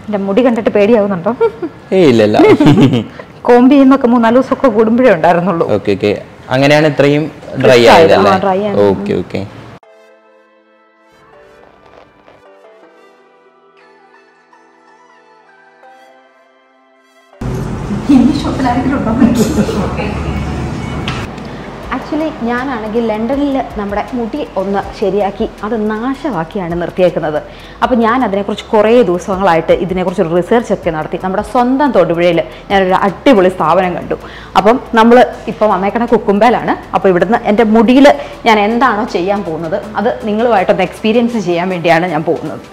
എൻ്റെ മുടി കണ്ടിട്ട് പേടിയാവുന്നുണ്ടോ ഏയ് ഇല്ലല്ല കോമ്പ് ചെയ്യുന്നൊക്കെ മൂന്നാല് ദിവസമൊക്കെ കൂടുമ്പോഴേ ഉണ്ടായിരുന്നുള്ളൂ ഓക്കെ ഓക്കെ അങ്ങനെയാണ് ഇത്രയും ഡ്രൈ Crisp ആയത്. ആയതല്ലേ ആ, dry ആണ്. ഓക്കെ ഓക്കെ ആക്ച്വലി ഞാനാണെങ്കിൽ ലണ്ടനിൽ നമ്മുടെ മുടി ഒന്ന് ശരിയാക്കി അത് നാശമാക്കിയാണ് നിർത്തിയേക്കുന്നത് അപ്പോൾ ഞാൻ അതിനെക്കുറിച്ച് കുറേ ദിവസങ്ങളായിട്ട് ഇതിനെക്കുറിച്ച് ഒരു റിസർച്ച് ഒക്കെ നടത്തി നമ്മുടെ സ്വന്തം തൊടുപുഴയിൽ ഞാനൊരു അടിപൊളി സ്ഥാപനം കണ്ടു അപ്പം നമ്മൾ ഇപ്പം അമ്മേക്കണ കുക്കുമ്പേലാണ് അപ്പോൾ ഇവിടുന്ന് എൻ്റെ മുടിയിൽ ഞാൻ എന്താണോ ചെയ്യാൻ പോകുന്നത് അത് നിങ്ങളുമായിട്ടൊന്ന് എക്സ്പീരിയൻസ് ചെയ്യാൻ വേണ്ടിയാണ് ഞാൻ പോകുന്നത്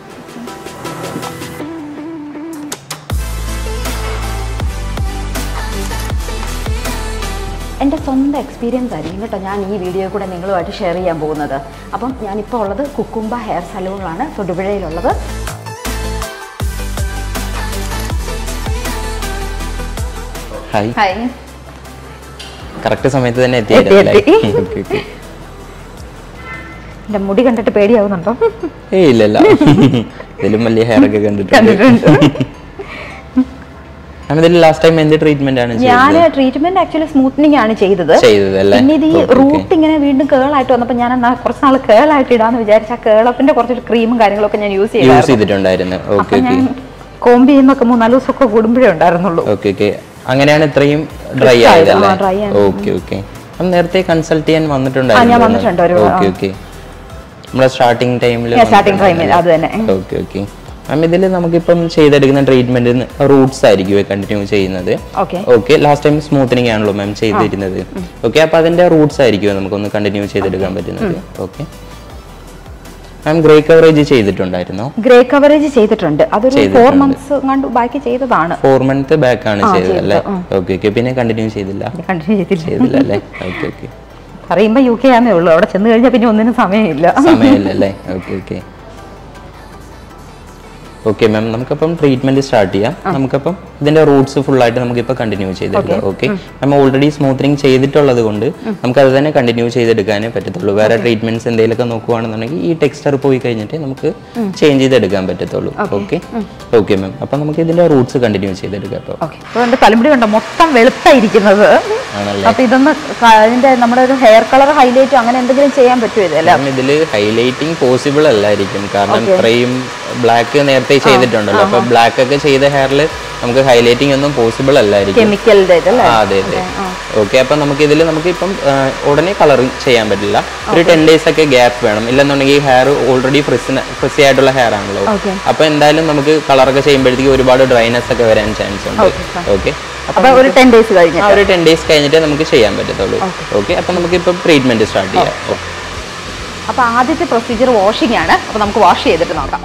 എൻ്റെ സ്വന്തം എക്സ്പീരിയൻസ് ആയിരിക്കും കേട്ടോ ഞാൻ ഈ വീഡിയോ കൂടെ നിങ്ങളുമായിട്ട് ഷെയർ ചെയ്യാൻ പോകുന്നത് അപ്പം ഞാനിപ്പോൾ ഉള്ളത് കുക്കുംബ ഹെയർ സലൂണിലാണ് തൊടുപുഴയിലുള്ളത് ഹായ് ഹായ് കറക്റ്റ് സമയത്ത് തന്നെ എത്തി, എത്തിയല്ലേ എത്തി. ഓക്കെ ഓക്കെ എൻ്റെ മുടി കണ്ടിട്ട് പേടിയാവുന്നുണ്ടോ ഏയ് ഇല്ലല്ല ഇതിലും വലിയ ഹെയർ ഒക്കെ കണ്ടിട്ടുണ്ട് കണ്ടിട്ടുണ്ട് മാം ഇതിൽ ലാസ്റ്റ് ടൈം എന്ത് ട്രീറ്റ്മെന്റ് ആണ് ഞാൻ ചെയ്തത് ട്രീറ്റ്മെന്റ് ആക്ച്വലി സ്മൂത്തനിങ് ആണ് ചെയ്തത് ചെയ്തത് അല്ലേ? പിന്നെ ഇത് ഈ Okay, okay. റൂട്ട് ഇങ്ങനെ വീണ്ടും കേളായിട്ട് വന്നപ്പോൾ ഞാൻ എന്നാ കുറച്ച് നാൾ കേളായിട്ട് ഇടാന്ന് വിചാരിച്ച ആ കേളപ്പിന്റെ കുറച്ച് ക്രീമും കാര്യങ്ങളൊക്കെ ഞാൻ യൂസ് യൂസ് ചെയ്തായിരുന്നു ചെയ്തിട്ടുണ്ടായിരുന്നു ഓക്കെ അപ്പൊ ഓക്കെ ഞാൻ കോമ്പ് ചെയ്യുന്നൊക്കെ മൂന്നാല് ദിവസമൊക്കെ കൂടുമ്പോഴേ ഉണ്ടായിരുന്നുള്ളൂ ഓക്കെ ഓക്കെ അങ്ങനെയാണ് ഇത്രയും ഡ്രൈ Crisp ആയത്. ആയതല്ലേ ആ, dry ആണ്. ഓക്കെ ഓക്കെ അപ്പം നേരത്തെ കൺസൾട്ട് ചെയ്യാൻ ആ, ഞാൻ വന്നിട്ടുണ്ടായിരുന്നു വന്നിട്ടുണ്ട് ഒരു- ഓക്കെ ഓക്കെ നമ്മളെ സ്റ്റാർട്ടിംഗ് ടൈമിൽ Yeah, starting time ൽ, അത് തന്നെ. ഓക്കെ ഓക്കെ മാം ഇതിൽ നമുക്കിപ്പം ചെയ്തെടുക്കുന്ന ട്രീറ്റ്മെന്റ് റൂട്ട്സ് ആയിരിക്കും കണ്ടിന്യൂ ചെയ്യുന്നത് okay okay last time smoothening ആണല്ലോ മാം ചെയ്തിരുന്നത് ഓക്കെ അപ്പൊ അതിന്റെ റൂട്ട്സ് ആയിരിക്കും നമുക്കൊന്ന് കണ്ടിന്യൂ ചെയ്തെടുക്കാൻ പറ്റുന്നത് ഓക്കെ മാം ഗ്രേ കവറേജ് ചെയ്തിട്ടുണ്ടായിരുന്നോ ഗ്രേ കവറേജ് ചെയ്തിട്ടുണ്ട് അതൊരു ഫോർ ചെയ്തിട്ടുണ്ട്. മന്ത്സ് കണ്ടു ബാക്കി ചെയ്തതാണ് ഫോർ മന്ത് ബാക്ക് ആണ് ആ, ചെയ്തത് അല്ലേ ചെയ്തത്, ഉം. ഓക്കെ ഓക്കെ പിന്നെ കണ്ടിന്യൂ ചെയ്തില്ല കണ്ടിന്യൂ ചെയ്തില്ല ചെയ്തില്ല അല്ലേ ഓക്കെ ഓക്കെ പറയുമ്പോ യു കെ ആന്നേ ഉള്ളൂ അവിടെ ചെന്ന് കഴിഞ്ഞാൽ പിന്നെ ഒന്നിനും സമയമില്ല സമയമില്ലല്ലേ ഓക്കെ ഓക്കെ ഓക്കെ മാം നമുക്കപ്പം ട്രീറ്റ്മെന്റ് സ്റ്റാർട്ട് ചെയ്യാം നമുക്കപ്പം ഇതിന്റെ റൂട്ട്സ് ഫുൾ ആയിട്ട് നമുക്കിപ്പോൾ കണ്ടിന്യൂ ചെയ്തെടുക്കാം ഓക്കെ മാം ഓൾറെഡി സ്മൂത്തനിങ് ചെയ്തിട്ടുള്ളത് കൊണ്ട് നമുക്ക് അത് തന്നെ കണ്ടിന്യൂ ചെയ്തെടുക്കാനേ പറ്റത്തുള്ളൂ വേറെ ട്രീറ്റ്മെന്റ്സ് എന്തെങ്കിലുമൊക്കെ നോക്കുവാണെന്നുണ്ടെങ്കിൽ ഈ ടെക്സ്റ്റർ പോയി കഴിഞ്ഞിട്ട് നമുക്ക് ചേഞ്ച് ചെയ്തെടുക്കാൻ പറ്റത്തുള്ളൂ ഓക്കെ ഓക്കെ മാം അപ്പം നമുക്ക് ഇതിന്റെ റൂട്ട്സ് കണ്ടിന്യൂ ചെയ്തെടുക്കാം അപ്പോൾ ഓക്കെ അപ്പോൾ എൻ്റെ തലമുടി കണ്ടോ മൊത്തം വെളുത്തായിരിക്കുന്നത് ആണല്ലേ അപ്പൊ ഇതൊന്ന് ക- അതിന്റെ നമ്മുടെ ഒരു ഹെയർ കളർ ഹൈലൈറ്റോ അങ്ങനെ എന്തെങ്കിലും ചെയ്യാൻ പറ്റുമോ ഇതല്ല കാരണം ഇതില് ഹൈലൈറ്റിംഗ് പോസിബിൾ അല്ലായിരിക്കും കാരണം ഇത്രയും ബ്ലാക്ക് നേരത്തെ ചെയ്തിട്ടുണ്ടല്ലോ അപ്പൊ ബ്ലാക്ക് ഒക്കെ ചെയ്ത ഹെയറിൽ നമുക്ക് ഹൈലൈറ്റിംഗ് ഒന്നും പോസിബിൾ അല്ലായിരിക്കും കെമിക്കലിന്റെ ഇതല്ലേ ആ അതെ അതെ ഓക്കെ അപ്പൊ നമുക്ക് ഇതിൽ നമുക്ക് ഇപ്പം ആ, ഉടനെ കളർ ചെയ്യാൻ പറ്റില്ല ഒരു ടെൻ ഡേയ്സ് ഒക്കെ ഗ്യാപ്പ് വേണം ഇല്ലെന്നുണ്ടെങ്കിൽ ഹെയർ ഓൾറെഡി ഫ്രിസിന് ഫ്രിസി ആയിട്ടുള്ള ഹെയർ ആണല്ലോ Okay. അപ്പൊ എന്തായാലും നമുക്ക് കളറൊക്കെ ചെയ്യുമ്പോഴത്തേക്ക് ഒരുപാട് ഡ്രൈനെസ് ഒക്കെ വരാൻ ചാൻസ് ഉണ്ട് ഓക്കെ അപ്പൊ ഒരു ടെൻ ഡേയ്സ് കഴിഞ്ഞ് ആ ഒരു ടെൻ ഡേയ്സ് കഴിഞ്ഞിട്ട് നമുക്ക് ചെയ്യാൻ പറ്റത്തുള്ളൂ ഓക്കെ അപ്പൊ നമുക്ക് ഇപ്പം ട്രീറ്റ്മെന്റ് സ്റ്റാർട്ട് ചെയ്യാം ഓക്കെ അപ്പൊ ആദ്യത്തെ പ്രൊസീജിയർ വാഷിംഗ് ആണ് അപ്പൊ നമുക്ക് വാഷ് ചെയ്തിട്ട് നോക്കാം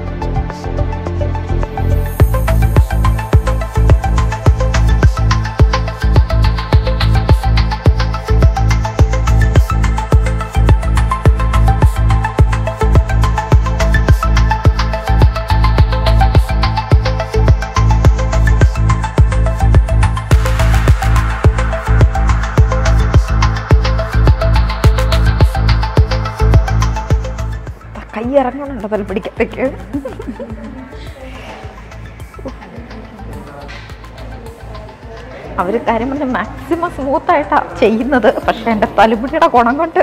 കൈ ഇറങ്ങണുണ്ടോ തലപ്പിടിക്കത്തേക്ക് അവര് കാര്യം പറഞ്ഞ മാക്സിമം സ്മൂത്ത് ആയിട്ടാ ചെയ്യുന്നത് പക്ഷെ എന്റെ തലമുടിയുടെ ഗുണം കൊണ്ട്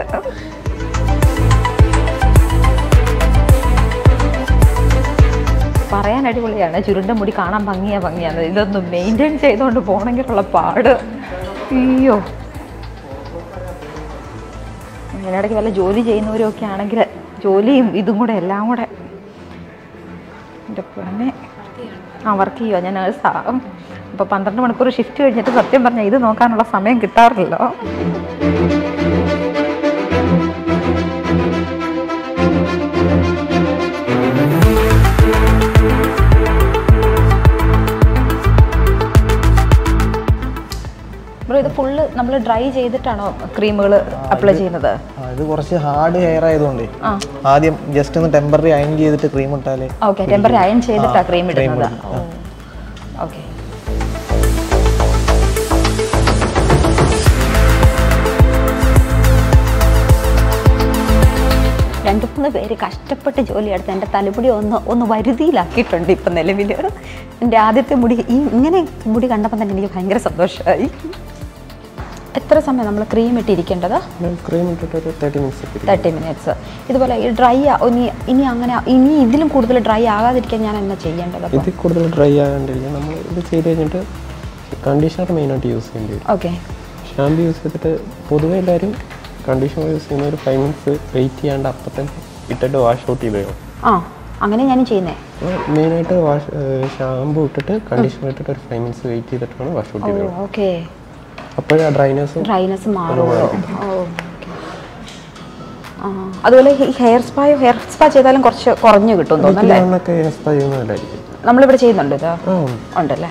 പറയാൻ അടിപൊളിയാണ് ചുരുണ്ട മുടി കാണാൻ ഭംഗിയാ ഭംഗിയാണ് ഇതൊന്ന് മെയിൻറ്റെയിൻ ചെയ്തുകൊണ്ട് പോകണമെങ്കിലുള്ള പാട് അയ്യോ ഇതിനിടയ്ക്ക് വല്ല ജോലി ചെയ്യുന്നവരും ഒക്കെ ആണെങ്കിൽ ജോലിയും ഇതും കൂടെ എല്ലാം കൂടെ എൻ്റെ പൊന്നെ ആ വർക്ക് ചെയ്യുക ഞാൻ നേഴ്സാ അപ്പോൾ പന്ത്രണ്ട് മണിക്കൂർ ഷിഫ്റ്റ് കഴിഞ്ഞിട്ട് സത്യം പറഞ്ഞാൽ ഇത് നോക്കാനുള്ള സമയം കിട്ടാറില്ലല്ലോ ബ്രോ ഇത് ഫുള്ള് നമ്മൾ ഡ്രൈ ചെയ്തിട്ടാണോ ക്രീമുകൾ അപ്ലൈ ചെയ്യുന്നത് ആ, ഇത് കുറച്ച് ഹാർഡ് ഹെയർ ആയതുകൊണ്ട് ആ. ആദ്യം ജസ്റ്റ് ഒന്ന് ടെമ്പററി അയൺ ചെയ്തിട്ട് ക്രീം ഇട്ടാലേ ഓക്കെ ടെമ്പററി അയൺ ചെയ്തിട്ടാ ക്രീം cream ഇടുന്നത് ഇടും. ഓക്കെ രണ്ട് മൂന്ന് പേര് കഷ്ടപ്പെട്ട് ജോലിയെടുത്ത് എൻ്റെ തലമുടി ഒന്ന് ഒന്ന് വരുതിയിലാക്കിയിട്ടുണ്ട് ഇപ്പം നിലവിൽ എൻ്റെ ആദ്യത്തെ മുടി ഈ ഇങ്ങനെ മുടി കണ്ടപ്പോൾ തന്നെ എനിക്ക് ഭയങ്കര സന്തോഷമായി എത്ര സമയം നമ്മൾ ക്രീം ഇട്ടിരിക്കേണ്ടത് ക്രീം ഇട്ടിട്ട് ഒരു തേർട്ടി മിനിറ്റ്സ് തേർട്ടി മിനിറ്റ്സ് ഇതുപോലെ ഈ ഡ്രൈ ഇനി ഇനി അങ്ങനെ ഇനി ഇതിലും കൂടുതൽ ഡ്രൈ ആകാതിരിക്കാൻ ഞാൻ എന്നാ ചെയ്യേണ്ടത് അപ്പോൾ ഇതിൽ കൂടുതൽ ഡ്രൈ ആകാണ്ടിരിക്കും നമ്മൾ ഇത് ചെയ്ത് കഴിഞ്ഞിട്ട് കണ്ടീഷണർ മെയിനായിട്ട് യൂസ് ചെയ്യേണ്ടി വരും ഓക്കെ ഷാമ്പു യൂസ് ചെയ്തിട്ട് പൊതുവെ എല്ലാവരും കണ്ടീഷണർ യൂസ് ചെയ്യുന്ന ഒരു ഫൈവ് മിനിറ്റ്സ് വെയിറ്റ് ചെയ്യാണ്ട് അപ്പം തന്നെ ഇട്ടിട്ട് വാഷ് ഔട്ട് ചെയ്ത് കളയും ആ അങ്ങനെ ഞാനും ചെയ്യുന്നേ മെയിനായിട്ട് വാഷ് ഷാമ്പു ഇട്ടിട്ട് കണ്ടീഷണർ ഇട്ടിട്ട് ഒരു ഫൈവ് മിനിറ്റ്സ് വെയിറ്റ് ചെയ്തിട്ടാണ് വാഷ് ഔട്ട് ഓ ചെയ്ത് കളയും ഓക്കെ അപ്പോഴേ ആ ഡ്രൈനെസ്സും ഡ്രൈനെസ് മാറുള്ളൂ ഓ ഓക്കെ ആ അതുപോലെ ഈ ഹെയർ സ്പായോ ഹെയർ സ്പാ ചെയ്താലും കുറച്ച് കുറഞ്ഞു കിട്ടും തോന്നുന്നല്ലേ ഇതിലൊക്കെ എക്സ്ട്രാ ചെയ്യുന്നതല്ലായിരിക്കും നമ്മളിവിടെ ചെയ്യുന്നുണ്ട് ഇത് ആ ഉണ്ടല്ലേ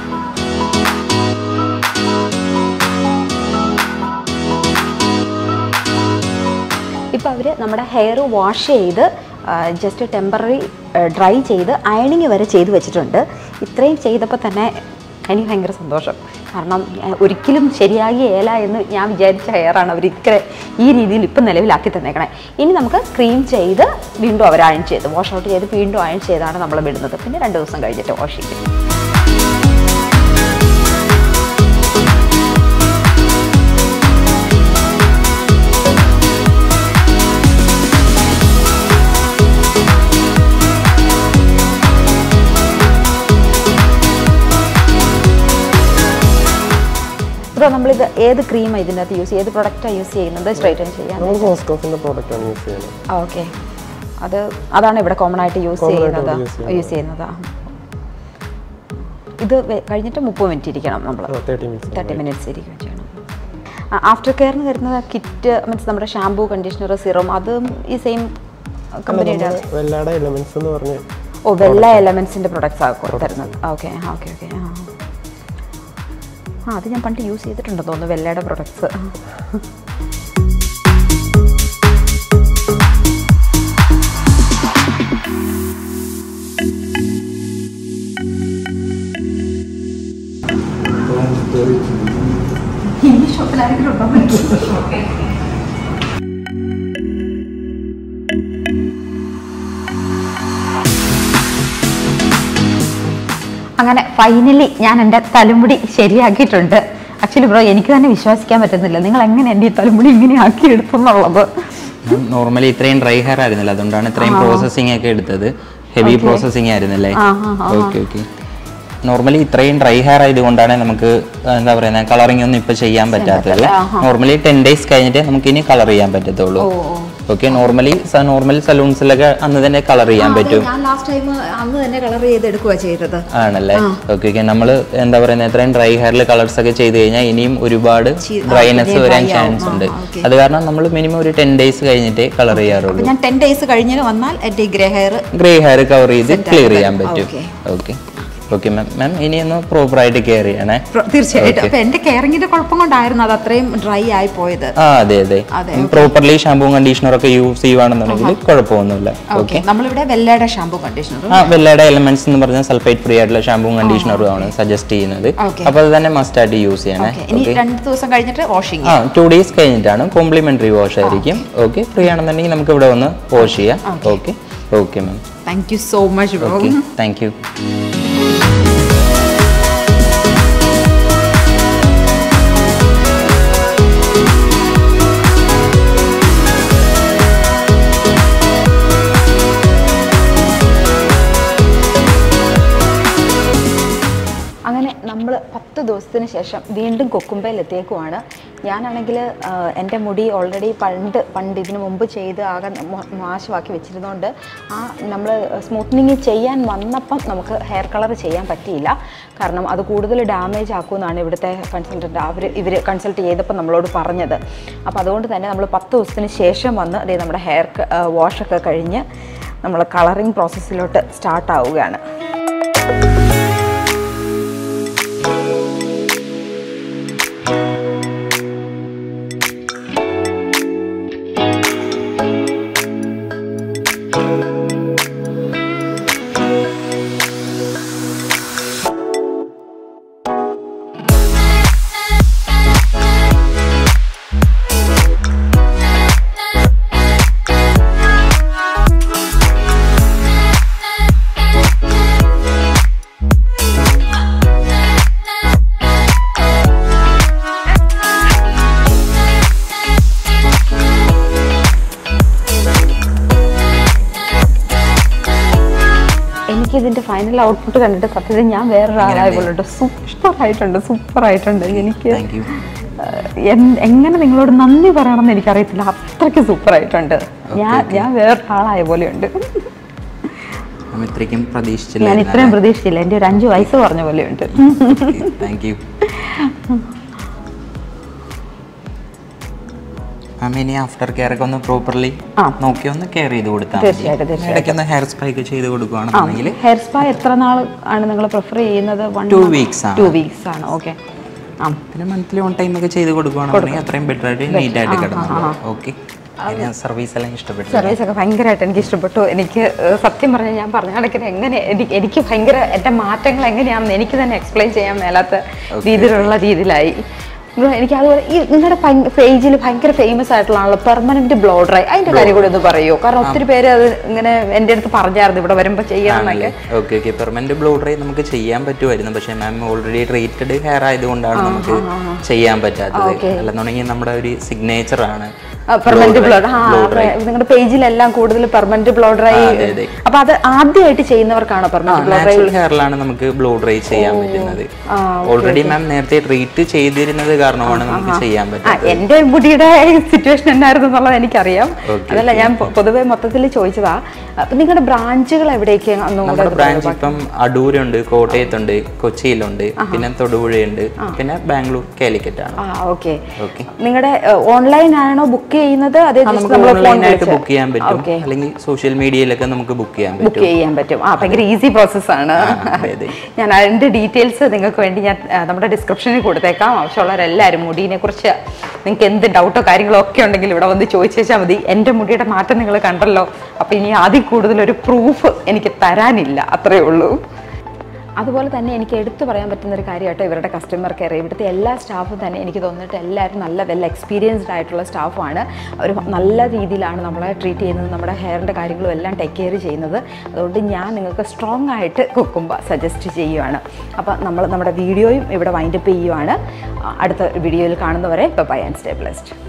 ഇപ്പോൾ അവർ നമ്മുടെ ഹെയർ വാഷ് ചെയ്ത് ജസ്റ്റ് ടെമ്പററി ഡ്രൈ ചെയ്ത് അയണിങ് വരെ ചെയ്ത് വെച്ചിട്ടുണ്ട് ഇത്രയും ചെയ്തപ്പോൾ തന്നെ എനിക്ക് ഭയങ്കര സന്തോഷം കാരണം ഏഹ്, ഒരിക്കലും ശരിയാകിയേല എന്ന് ഞാൻ വിചാരിച്ച ഹെയറാണ് അവർ ഇത്ര ഈ രീതിയിൽ ഇപ്പം നിലവിലാക്കി തന്നേക്കണേ ഇനി നമുക്ക് ക്രീം ചെയ്ത് വീണ്ടും അവർ അയൺ ചെയ്ത് വാഷ് ഔട്ട് ചെയ്ത് വീണ്ടും അയൺ ചെയ്താണ് നമ്മൾ വിടുന്നത് പിന്നെ രണ്ട് ദിവസം കഴിഞ്ഞിട്ട് വാഷ് ചെയ്യും ബ്രോ നമ്മളിത് ഏത് ക്രീമാണ് ഇതിൻ്റെ അകത്ത് യൂസ് ഏത് പ്രൊഡക്റ്റാണ് യൂസ് ചെയ്യുന്നത് സ്ട്രൈറ്റൻ ചെയ്യാൻ നമ്മൾ കോസ്കോഫിൻ്റെ പ്രോഡക്റ്റാണ് യൂസ് ചെയ്യുന്നത് ഓക്കെ അത് അതാണ് ഇവിടെ കോമൺ ആയിട്ട് യൂസ് Common ആയിട്ട് ചെയ്യുന്നത് ഇവിടെ use ചെയ്യുന്നത്. യൂസ് ചെയ്യുന്നത് ഇത് വെ- കഴിഞ്ഞിട്ട് മുപ്പത് മിനിറ്റ് ഇരിക്കണം നമ്മൾ തേർട്ടി മിനിറ്റ്സ് തേർട്ടി മിനിറ്റ്സ് ഇരിക്കുകയും ചെയ്യണം ആഫ്റ്റർ കെയറിന് വരുന്നത് കിറ്റ് മീൻസ് നമ്മുടെ ഷാമ്പൂ കണ്ടീഷണർ സിറം അതും ഈ സെയിം കമ്പനിയുടെ വെല്ലാടെ എലമെന്റ്സ് എന്ന് പറഞ്ഞ് ഓ വെള്ള എലമെന്റ്സിന്റെ പ്രൊഡക്ട്സ് ആണ് തരുന്നത് ഓക്കെ ഓക്കെ ഓക്കെ ആ ആ അത് ഞാൻ പണ്ട് യൂസ് ചെയ്തിട്ടുണ്ടെന്ന് തോന്നുന്നു വെള്ളയുടെ പ്രൊഡക്ട്സ് അങ്ങനെ ഫൈനലി ഞാൻ എൻ്റെ തലമുടി ശരിയാക്കിയിട്ടുണ്ട് ആക്ച്വലി ബ്രോ എനിക്ക് തന്നെ വിശ്വസിക്കാൻ പറ്റുന്നില്ല നിങ്ങൾ എങ്ങനെ എൻ്റെ ഈ തലമുടി ഇങ്ങനെ ആക്കി എടുത്തെന്നുള്ളത് നോർമലി ഇത്രയും ഡ്രൈ ഹെയർ ആയിരുന്നില്ല അതുകൊണ്ടാണ് ഇത്രയും പ്രോസസ്സിംഗ് ഒക്കെ എടുത്തത് ഹെവി പ്രോസസ്സിംഗ് ആയിരുന്നല്ലേ ആ, ആ, ആ, ഓക്കെ ഓക്കെ നോർമലി ഇത്രയും ഡ്രൈ ഹെയർ ആയതുകൊണ്ടാണ് നമുക്ക് എന്താ പറയുക കളറിംഗ് ഒന്നും ഇപ്പൊ ചെയ്യാൻ പറ്റാത്തത് നോർമലി ടെൻ ഡേയ്സ് കഴിഞ്ഞിട്ട് നമുക്ക് ഇനി കളർ ചെയ്യാൻ പറ്റത്തുള്ളൂ ഓക്കെ നോർമലി നോർമൽ സലൂൺസിലൊക്കെ അന്ന് തന്നെ കളർ ചെയ്യാൻ പറ്റും ഞാൻ ലാസ്റ്റ് ടൈം അന്ന് തന്നെ കളർ ചെയ്ത് എടുക്കുക ചെയ്തത് ആണല്ലേ ഓക്കെ ഓക്കെ നമ്മൾ എന്താ പറയുന്നത് ഇത്രയും ഡ്രൈ ഹെയറിൽ കളേഴ്സ് ഒക്കെ ചെയ്ത് കഴിഞ്ഞാൽ ഇനിയും ഒരുപാട് ഡ്രൈനെസ് വരാൻ ചാൻസ് ഉണ്ട് അത് കാരണം നമ്മൾ മിനിമം ഒരു ടെൻ ഡേയ്സ് കഴിഞ്ഞിട്ടേ കളർ ചെയ്യാറുള്ളൂ ഞാൻ ടെൻ ഡേയ്സ് കഴിഞ്ഞ് വന്നാൽ എൻ്റെ ഈ grey hair grey hair cover ചെയ്ത് ക്ലിയർ ചെയ്യാൻ ആക്കി പറ്റും Okay. Okay okay ma'am ma'am ഇനി ഒന്ന് പ്രോപ്പർ ആയിട്ട് കെയർ ചെയ്യണേ തീർച്ചയായിട്ടും അപ്പൊ എന്റെ കെയറിങ്ങിന്റെ കുഴപ്പം കൊണ്ടായിരുന്നു അത് അത്രയും ഡ്രൈ ആയി പോയത് ആ അതെ അതെ അതെ, പ്രോപ്പർലി ഷാമ്പൂ കണ്ടീഷണർ ഒക്കെ യൂസ് ചെയ്യുവാണെന്നുണ്ടെങ്കിൽ കുഴപ്പമൊന്നുമില്ല ഓക്കെ നമ്മളിവിടെ വെള്ളയുടെ ഷാമ്പു കണ്ടീഷണർ ആ വെള്ളയുടെ എലമെന്റ്സ് എന്ന് പറഞ്ഞാൽ സൾഫേറ്റ് ഫ്രീ ആയിട്ടുള്ള ഷാമ്പൂ കണ്ടീഷണറും ആണ് സജസ്റ്റ് ചെയ്യുന്നത് Okay. അപ്പോൾ അത് തന്നെ മസ്റ്റ് ആയിട്ട് യൂസ് ചെയ്യണേ ഇനി രണ്ട് ദിവസം കഴിഞ്ഞിട്ട് വാഷിംഗ് ആ ടു ഡേയ്സ് കഴിഞ്ഞിട്ടാണ് കോംപ്ലിമെന്ററി വാഷ് ആയിരിക്കും ഓക്കെ ഫ്രീ ആണെന്നുണ്ടെങ്കിൽ നമുക്ക് ഇവിടെ വന്ന് വാഷ് ചെയ്യാം okay okay ma'am thank you so much bro okay thank you അങ്ങനെ നമ്മൾ പത്ത് ദിവസത്തിന് ശേഷം വീണ്ടും കൊക്കുമ്പയിൽ എത്തിയേക്കുവാണ് ഞാനാണെങ്കിൽ എൻ്റെ മുടി ഓൾറെഡി പണ്ട് പണ്ട് ഇതിനു മുമ്പ് ചെയ്ത് ആകെ മോ- നാശമാക്കി വെച്ചിരുന്നതുകൊണ്ട് ആ നമ്മൾ സ്മൂത്തനിങ് ചെയ്യാൻ വന്നപ്പം നമുക്ക് ഹെയർ കളർ ചെയ്യാൻ പറ്റിയില്ല കാരണം അത് കൂടുതൽ ഡാമേജ് ആക്കുമെന്നാണ് ഇവിടുത്തെ കൺസൾട്ടൻ്റ് അവർ ഇവർ കൺസൾട്ട് ചെയ്തപ്പോൾ നമ്മളോട് പറഞ്ഞത് അപ്പോൾ അതുകൊണ്ട് തന്നെ നമ്മൾ പത്ത് ദിവസത്തിന് ശേഷം വന്ന് അതേ നമ്മുടെ ഹെയർ വാഷൊക്കെ കഴിഞ്ഞ് നമ്മൾ കളറിങ് പ്രോസസ്സിലോട്ട് സ്റ്റാർട്ട് ആവുകയാണ് ഇതിന്റെ ഫൈനൽ ഔട്ട്പുട്ട് കണ്ടിട്ട് സത്യത്തിൽ ഞാൻ വേറൊരാളായ പോലെ ഉണ്ട് സൂപ്പർ ആയിട്ടുണ്ട് സൂപ്പർ ആയിട്ടുണ്ട് എനിക്ക് താങ്ക് യു ഏഹ്, എൻ- എങ്ങനെ നിങ്ങളോട് നന്ദി പറയണമെന്ന് എനിക്കറിയത്തില്ല അത്രയ്ക്ക് സൂപ്പർ ആയിട്ടുണ്ട് ഞാൻ ഞാൻ വേറൊരാളായ പോലെയുണ്ട് മാം ഇത്രയ്ക്കും ഞാൻ പ്രതീക്ഷിച്ചില്ല ഇത്രയും പ്രതീക്ഷിച്ചില്ല എൻ്റെ ഒരു അഞ്ച് വയസ്സ് പറഞ്ഞ പോലെയുണ്ട് താങ്ക് യു മാം ഇനി ആഫ്റ്റർ കെയർ ഒക്കെ ഒന്ന് പ്രോപ്പർലി ആ. നോക്കി ഒന്ന് കെയർ ചെയ്ത് കൊടുത്താൽ തീർച്ചയായിട്ടും, തീർച്ചയായിട്ടും. ഇടയ്ക്ക് ഒന്ന് ഹെയർ സ്പ്രേ ഒക്കെ ചെയ്ത് കൊടുക്കുകയാണെന്നുണ്ടെങ്കിൽ ഹെയർ സ്പാ എത്ര നാൾ ആണ് നിങ്ങൾ പ്രിഫർ ചെയ്യുന്നത് Two weeks ആണ്. ടു വീക്സ് ആണ് ഓക്കെ ആ പിന്നെ മന്ത്ലി വൺ ടൈം ഒക്കെ ചെയ്ത് കൊടുക്കുകയാണെന്നുണ്ടെങ്കിൽ അത്രയും ബെറ്റർ ആയിട്ട് നീറ്റ് ആയിട്ട് കിടന്നു ഓക്കെ സർവീസ് എല്ലാം ഇഷ്ടപ്പെട്ടു സർവീസ് ഒക്കെ ഭയങ്കരമായിട്ട് എനിക്ക് ഇഷ്ടപ്പെട്ടു എനിക്ക് ഏഹ്, സത്യം പറഞ്ഞാൽ ഞാൻ പറഞ്ഞ കണക്കിന് എങ്ങനെ എനിക്ക് എനിക്ക് ഭയങ്കര എൻ്റെ മാറ്റങ്ങൾ എങ്ങനെയാണെന്ന് എനിക്ക് തന്നെ എക്സ്പ്ലെയിൻ ചെയ്യാൻ മേലാത്ത രീതിയിലുള്ള രീതിയിലായി ബ്രോ, എനിക്ക് അതുപോലെ ഈ നിങ്ങളുടെ പേജിൽ ഭയങ്കര ഫേമസ് ആയിട്ടുള്ളതാണല്ലോ പെർമനന്റ് ബ്ലോ ഡ്രൈ അതിന്റെ കാര്യം കൂടി ഒന്ന് പറയുമോ കാരണം ഒത്തിരി പേര് അത് ഇങ്ങനെ എൻ്റെ അടുത്ത് പറഞ്ഞായിരുന്നു ഇവിടെ വരുമ്പോൾ ചെയ്യാമെന്നൊക്കെ okay okay permanent blow dry നമുക്ക് ചെയ്യാൻ പറ്റുമായിരുന്നു പക്ഷേ മാം ഓൾറെഡി ട്രീറ്റഡ് ഹെയർ ആയതുകൊണ്ടാണ് നമുക്ക് ചെയ്യാൻ പറ്റാത്തത് അല്ലെന്നുണ്ടെങ്കിൽ നമ്മുടെ ഒരു സിഗ്നേച്ചർ ആണ് പെർമനന്റ് ബ്ലോ ആ നിങ്ങളുടെ പേജിലെല്ലാം കൂടുതൽ പെർമനന്റ് ബ്ലോ ഡ്രൈ അതെ. അപ്പൊ അത് ആദ്യമായിട്ട് ചെയ്യുന്നവർക്കാണോ പെർമനന്റ് ബ്ലോ ഡ്രൈ നാച്ചുറൽ ഹെയറിലാണ് നമുക്ക് ബ്ലോ ഡ്രൈ ചെയ്യാൻ പറ്റുന്നത് ഓൾറെഡി മാം നേരത്തെ ട്രീറ്റ് ചെയ്തിരുന്നത് കാരണമാണ് നമുക്ക് ചെയ്യാൻ ആ പറ്റുന്നത് എന്റെ മുടിയുടെ സിറ്റുവേഷൻ എന്നായിരുന്നു എന്നുള്ളത് എനിക്കറിയാം അതല്ല ഞാൻ പൊ- പൊതുവെ മൊത്തത്തിൽ ചോദിച്ചതാ അപ്പൊ നിങ്ങളുടെ ബ്രാഞ്ചുകൾ എവിടേക്ക് ഒന്നും കൂടെ നമ്മുടെ ബ്രാഞ്ച് ഇപ്പം അടൂരുണ്ട് കോട്ടയത്തുണ്ട് കൊച്ചിയിലുണ്ട് പിന്നെ തൊടുപുഴയുണ്ട് പിന്നെ ബാംഗ്ലൂർ കാലിക്കറ്റ് ആണ് ആ ഓക്കെ ഓക്കെ നിങ്ങളുടെ ഓൺലൈൻ ആണോ ബുക്ക് ചെയ്യുന്നത് അതേ നമുക്ക് ഓൺലൈൻ ആയിട്ട് ബുക്ക് ചെയ്യാൻ പറ്റും അല്ലെങ്കിൽ സോഷ്യൽ മീഡിയയിലൊക്കെ നമുക്ക് ബുക്ക് ചെയ്യാൻ ബുക്ക് പറ്റും ചെയ്യാൻ പറ്റും ആ ഭയങ്കര ഈസി പ്രോസസ് ആണ് അതെ, അതെ. ഞാൻ അതിന്റെ ഡീറ്റെയിൽസ് നിങ്ങൾക്ക് വേണ്ടി ഞാൻ ആ, നമ്മുടെ ഡിസ്ക്രിപ്ഷനിൽ കൊടുത്തേക്കാം ആവശ്യമുള്ളവരെല്ലാവരും മുടീനെ കുറിച്ച് നിങ്ങൾക്ക് എന്ത് ഡൗട്ടോ കാര്യങ്ങളോ ഒക്കെ ഉണ്ടെങ്കിൽ ഇവിടെ വന്ന് ചോദിച്ചാൽ മതി എൻ്റെ മുടിയുടെ മാറ്റം നിങ്ങൾ കണ്ടല്ലോ അപ്പോൾ ഇനി അതിൽ കൂടുതൽ ഒരു പ്രൂഫ് എനിക്ക് തരാനില്ല അത്രയേ ഉള്ളൂ അതുപോലെ തന്നെ എനിക്ക് എടുത്തു പറയാൻ പറ്റുന്ന ഒരു കാര്യമായിട്ട് ഇവരുടെ കസ്റ്റമർ കെയർ ഇവിടുത്തെ എല്ലാ സ്റ്റാഫും തന്നെ എനിക്ക് തോന്നിയിട്ട് എല്ലാവരും നല്ല വെൽ എക്സ്പീരിയൻസ്ഡ് ആയിട്ടുള്ള സ്റ്റാഫാണ് അവർ നല്ല രീതിയിലാണ് നമ്മളെ ട്രീറ്റ് ചെയ്യുന്നത് നമ്മുടെ ഹെയറിൻ്റെ കാര്യങ്ങളും എല്ലാം ടേക്ക് കെയർ ചെയ്യുന്നത് അതുകൊണ്ട് ഞാൻ നിങ്ങൾക്ക് സ്ട്രോങ് ആയിട്ട് കുക്കുമ്പ സജസ്റ്റ് ചെയ്യുവാണ് അപ്പോൾ നമ്മൾ നമ്മുടെ വീഡിയോയും ഇവിടെ വൈൻഡപ്പ് ചെയ്യുവാണ് അടുത്ത വീഡിയോയിൽ കാണുന്നവരെ ബൈ ആൻഡ് സ്റ്റേ ബ്ലെസ്ഡ്